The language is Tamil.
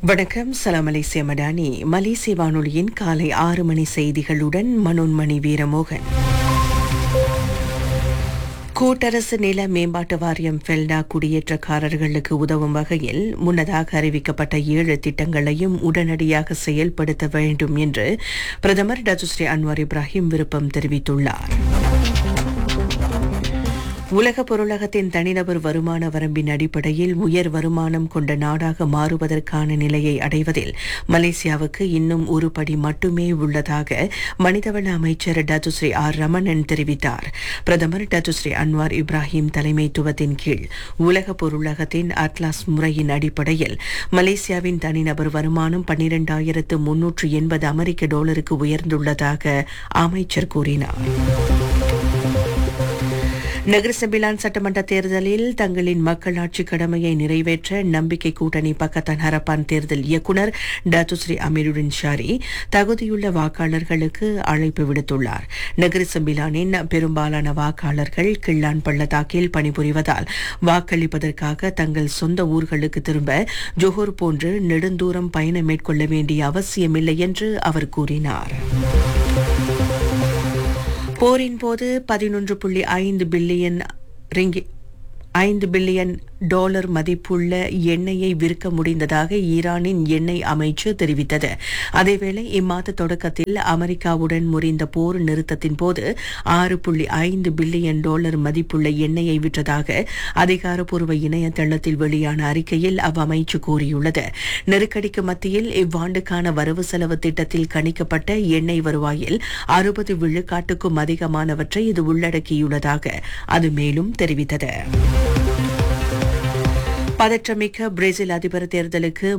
வணக்கம் சலாம் மலேசிய மடானி மலேசிய வானொலியின் காலை ஆறு மணி செய்திகளுடன் மனோன்மணி வீரமோகன் கூட்டரசு நில மேம்பாட்டு வாரியம் ஃபெல்டா குடியேற்றக்காரர்களுக்கு உதவும் வகையில் முன்னதாக அறிவிக்கப்பட்ட ஏழு திட்டங்களையும் உடனடியாக செயல்படுத்த வேண்டும் என்று பிரதமர் டச்சுஸ்ரீ அன்வார் இப்ராஹிம் விருப்பம் தெரிவித்துள்ளார் உலக பொருளகத்தின் தனிநபர் வருமான வரம்பின் அடிப்படையில் உயர் வருமானம் கொண்ட நாடாக மாறுவதற்கான நிலையை அடைவதில் மலேசியாவுக்கு இன்னும் ஒரு படி மட்டுமே உள்ளதாக மனிதவள அமைச்சர் டத்துஸ்ரீ ஆர் ரமணன் தெரிவித்தார் பிரதமர் டத்துஸ்ரீ அன்வார் இப்ராஹிம் தலைமைத்துவத்தின் கீழ் உலக பொருளகத்தின் அட்லாஸ் முறையின் அடிப்படையில் மலேசியாவின் தனிநபர் வருமானம் பன்னிரண்டாயிரத்து முன்னூற்று எண்பது அமெரிக்க டாலருக்கு உயர்ந்துள்ளதாக அமைச்சர் கூறினார் நகரசபிலான் சட்டமன்ற தேர்தலில் தங்களின் மக்களாட்சி கடமையை நிறைவேற்ற நம்பிக்கை கூட்டணி பக்கத்தான் ஹரப்பான் தேர்தல் இயக்குநர் டத்துஸ்ரீ அமீருடின் ஷாரி தகுதியுள்ள வாக்காளர்களுக்கு அழைப்பு விடுத்துள்ளார் நகரசபிலானின் பெரும்பாலான வாக்காளர்கள் கிள்ளான் பள்ளத்தாக்கில் பணிபுரிவதால் வாக்களிப்பதற்காக தங்கள் சொந்த ஊர்களுக்கு திரும்ப ஜோஹர் போன்று நெடுந்தூரம் பயணம் மேற்கொள்ள வேண்டிய அவசியமில்லை என்று அவர் கூறினார் போரின் போது பதினொன்று புள்ளி ஐந்து பில்லியன் ரிங்கி ஐந்து பில்லியன் டாலர் மதிப்புள்ள எண்ணெயை விற்க முடிந்ததாக ஈரானின் எண்ணெய் அமைச்சு தெரிவித்தது அதேவேளை இம்மாத தொடக்கத்தில் அமெரிக்காவுடன் முறிந்த போர் நிறுத்தத்தின் போது ஆறு புள்ளி ஐந்து பில்லியன் டாலர் மதிப்புள்ள எண்ணெயை விற்றதாக அதிகாரப்பூர்வ இணையதளத்தில் வெளியான அறிக்கையில் அவ்வமைச்சு கூறியுள்ளது நெருக்கடிக்கு மத்தியில் இவ்வாண்டுக்கான வரவு செலவு திட்டத்தில் கணிக்கப்பட்ட எண்ணெய் வருவாயில் அறுபது விழுக்காட்டுக்கும் அதிகமானவற்றை இது உள்ளடக்கியுள்ளதாக அது மேலும் தெரிவித்தது பதற்றமிக்க பிரேசில் அதிபர் தேர்தலுக்கு